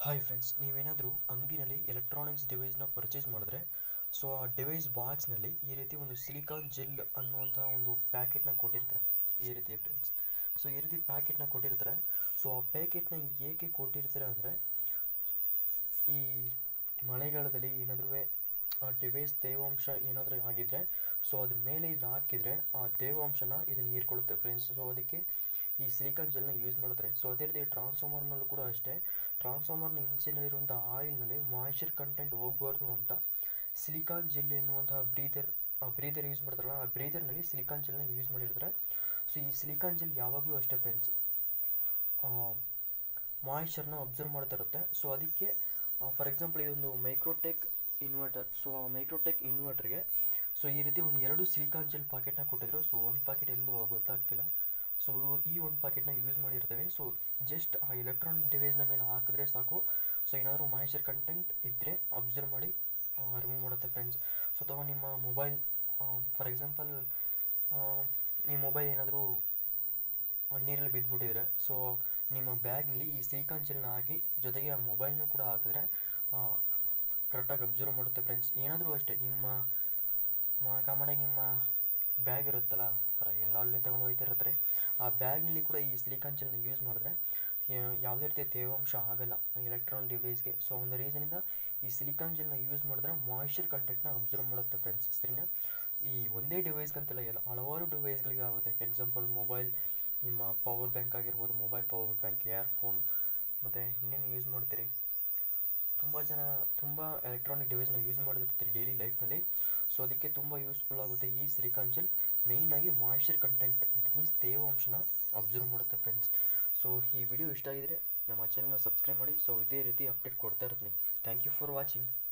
hi friends ನೀವೇನಾದರೂ ಅಂಗಡಿನಲ್ಲಿ electronics ಡಿವೈಸ್ನ ಪರ್ಚೇಸ್ ಮಾಡಿದ್ರೆ ಸೊ ಆ ಡಿವೈಸ್ ಬಾಕ್ಸ್ನಲ್ಲಿ ಈ ರೀತಿ ಒಂದು ಸಿಲಿಕಾನ್ ಜೆಲ್ ಅನ್ನುವಂಥ ಒಂದು ಪ್ಯಾಕೆಟ್ನ ಕೊಟ್ಟಿರ್ತಾರೆ ಈ ರೀತಿ ಫ್ರೆಂಡ್ಸ್ ಸೊ ಈ ರೀತಿ ಪ್ಯಾಕೆಟ್ನ ಕೊಟ್ಟಿರ್ತಾರೆ ಸೊ ಆ ಪ್ಯಾಕೆಟ್ನ ಏಕೆ ಕೊಟ್ಟಿರ್ತಾರೆ ಅಂದರೆ ಈ ಮಳೆಗಾಲದಲ್ಲಿ ಏನಾದರೂ ಆ ಡಿವೈಸ್ ತೇವಾಂಶ ಏನಾದರೂ ಆಗಿದ್ದರೆ ಸೊ ಅದ್ರ ಮೇಲೆ ಇದನ್ನ ಹಾಕಿದರೆ ಆ ತೇವಾಂಶನ ಇದನ್ನು ಹೀರ್ಕೊಳ್ಳುತ್ತೆ ಫ್ರೆಂಡ್ಸ್ ಸೊ ಅದಕ್ಕೆ ಈ ಸಿಲಿಕಾನ್ ಜೆಲ್ನ ಯೂಸ್ ಮಾಡ್ತಾರೆ ಸೊ ಅದೇ ರೀತಿ ಟ್ರಾನ್ಸ್ಫಾರ್ಮರ್ನಲ್ಲೂ ಕೂಡ ಅಷ್ಟೇ ಟ್ರಾನ್ಸ್ಫಾರ್ಮರ್ನ ಇನ್ಸಿನಲ್ಲಿರುವಂಥ ಆಯಿಲ್ನಲ್ಲಿ ಮಾಯ್ಶ್ಚರ್ ಕಂಟೆಂಟ್ ಹೋಗಬಾರ್ದು ಅಂತ ಸಿಲಿಕಾನ್ ಜೆಲ್ ಎನ್ನುವಂತಹ ಬ್ರೀದರ್ ಆ ಬ್ರೀದರ್ ಯೂಸ್ ಮಾಡ್ತಾರಲ್ಲ ಆ ಬ್ರೀದರ್ನಲ್ಲಿ ಸಿಲಿಕಾನ್ ಜೆಲ್ನ ಯೂಸ್ ಮಾಡಿರ್ತಾರೆ ಸೊ ಈ ಸಿಲಿಕಾನ್ ಜೆಲ್ ಯಾವಾಗಲೂ ಅಷ್ಟೇ ಫ್ರೆಂಡ್ಸ್ ಮಾಯಿಶ್ಚರ್ನ ಅಬ್ಸರ್ವ್ ಮಾಡ್ತಾ ಇರುತ್ತೆ ಸೊ ಅದಕ್ಕೆ ಫಾರ್ ಎಕ್ಸಾಂಪಲ್ ಇದೊಂದು ಮೈಕ್ರೋಟೆಕ್ ಇನ್ವರ್ಟರ್ ಸೊ ಆ ಮೈಕ್ರೋಟೆಕ್ ಇನ್ವರ್ಟರ್ಗೆ ಸೊ ಈ ರೀತಿ ಒಂದು ಎರಡು ಸಿಲಿಕಾನ್ ಜೆಲ್ ಪಾಕೆಟ್ನ ಕೊಟ್ಟಿದ್ರು ಸೊ ಒಂದು ಪಾಕೆಟ್ ಎಲ್ಲೂ ಗೊತ್ತಾಗ್ತಿಲ್ಲ ಸೊ ಈ ಒಂದು ಪಾಕೆಟ್ನ ಯೂಸ್ ಮಾಡಿರ್ತೇವೆ ಸೊ ಜಸ್ಟ್ ಆ ಎಲೆಕ್ಟ್ರಾನಿಕ್ ಡಿವೈಸ್ನ ಮೇಲೆ ಹಾಕಿದ್ರೆ ಸಾಕು ಸೊ ಏನಾದರೂ ಮಾಯಿಶ್ಚರ್ ಕಂಟೆಂಟ್ ಇದ್ದರೆ ಅಬ್ಸರ್ವ್ ಮಾಡಿ ರಿಮೂವ್ ಮಾಡುತ್ತೆ ಫ್ರೆಂಡ್ಸ್ ಸೊ ಅಥವಾ ನಿಮ್ಮ ಮೊಬೈಲ್ ಫಾರ್ ಎಕ್ಸಾಂಪಲ್ ನಿಮ್ಮ ಮೊಬೈಲ್ ಏನಾದರೂ ನೀರಲ್ಲಿ ಬಿದ್ದುಬಿಟ್ಟಿದ್ರೆ ಸೊ ನಿಮ್ಮ ಬ್ಯಾಗ್ನಲ್ಲಿ ಈ ಸಿಲಿಕಾನ್ ಜೆಲ್ನ ಹಾಕಿ ಜೊತೆಗೆ ಆ ಮೊಬೈಲ್ನ ಕೂಡ ಹಾಕಿದ್ರೆ ಕರೆಕ್ಟಾಗಿ ಅಬ್ಸರ್ವ್ ಮಾಡುತ್ತೆ ಫ್ರೆಂಡ್ಸ್ ಏನಾದರೂ ಅಷ್ಟೇ ನಿಮ್ಮ ಕಾಮನಾಗಿ ನಿಮ್ಮ ಬ್ಯಾಗ್ ಇರುತ್ತಲ್ಲ ಫಾರ್ ಎಲ್ಲ ಅಲ್ಲೇ ತಗೊಂಡು ಹೋಗ್ತಾ ಇರ್ತಾರೆ ಆ ಬ್ಯಾಗ್ನಲ್ಲಿ ಕೂಡ ಈ ಸಿಲಿಕಾನ್ ಜೆಲ್ನ ಯೂಸ್ ಮಾಡಿದ್ರೆ ಯಾವುದೇ ರೀತಿಯ ತೇವಾಂಶ ಆಗಲ್ಲ ಎಲೆಕ್ಟ್ರಾನಿಕ್ ಡಿವೈಸ್ಗೆ ಸೊ ಒಂದು ರೀಸನಿಂದ ಈ ಸಿಲಿಕಾನ್ ಜೆಲ್ನ ಯೂಸ್ ಮಾಡಿದ್ರೆ ಮಾಯಿಶ್ಚರ್ ಕಂಟೆಂಟ್ನ ಅಬ್ಸರ್ವ್ ಮಾಡುತ್ತೆ ಫ್ರೆಂಡ್ಸ್ ಸರಿನಾ ಈ ಒಂದೇ ಡಿವೈಸ್ಗಂತಲ್ಲ ಎಲ್ಲ ಹಲವಾರು ಡಿವೈಸ್ಗಳಿಗೆ ಆಗುತ್ತೆ ಎಕ್ಸಾಂಪಲ್ ಮೊಬೈಲ್ ನಿಮ್ಮ ಪವರ್ ಬ್ಯಾಂಕ್ ಆಗಿರ್ಬೋದು ಮೊಬೈಲ್ ಪವರ್ ಬ್ಯಾಂಕ್ ಇಯರ್ಫೋನ್ ಮತ್ತು ಇನ್ನೇನು ಯೂಸ್ ಮಾಡ್ತೀರಿ ತುಂಬ ಜನ ತುಂಬ ಎಲೆಕ್ಟ್ರಾನಿಕ್ ಡಿವೈಸ್ನ ಯೂಸ್ ಮಾಡಿರ್ತೀರಿ ಡೈಲಿ ಲೈಫ್ನಲ್ಲಿ ಸೊ ಅದಕ್ಕೆ ತುಂಬ ಯೂಸ್ಫುಲ್ ಆಗುತ್ತೆ ಈ ಸಿಲಿಕಾನ್ ಜೆಲ್ ಮೇಯ್ನಾಗಿ ಮಾಯಿಶ್ಚರ್ ಕಂಟೆಂಟ್ ದಟ್ ಮೀನ್ಸ್ ತೇವಾಂಶನ ಅಬ್ಸರ್ವ್ ಮಾಡುತ್ತೆ ಫ್ರೆಂಡ್ಸ್ ಸೊ ಈ ವಿಡಿಯೋ ಇಷ್ಟ ಆಗಿದರೆ ನಮ್ಮ ಚಾನಲ್ನ ಸಬ್ಸ್ಕ್ರೈಬ್ ಮಾಡಿ ಸೊ ಇದೇ ರೀತಿ ಅಪ್ಡೇಟ್ ಕೊಡ್ತಾ ಇರ್ತೀನಿ ಥ್ಯಾಂಕ್ ಯು ಫಾರ್ ವಾಚಿಂಗ್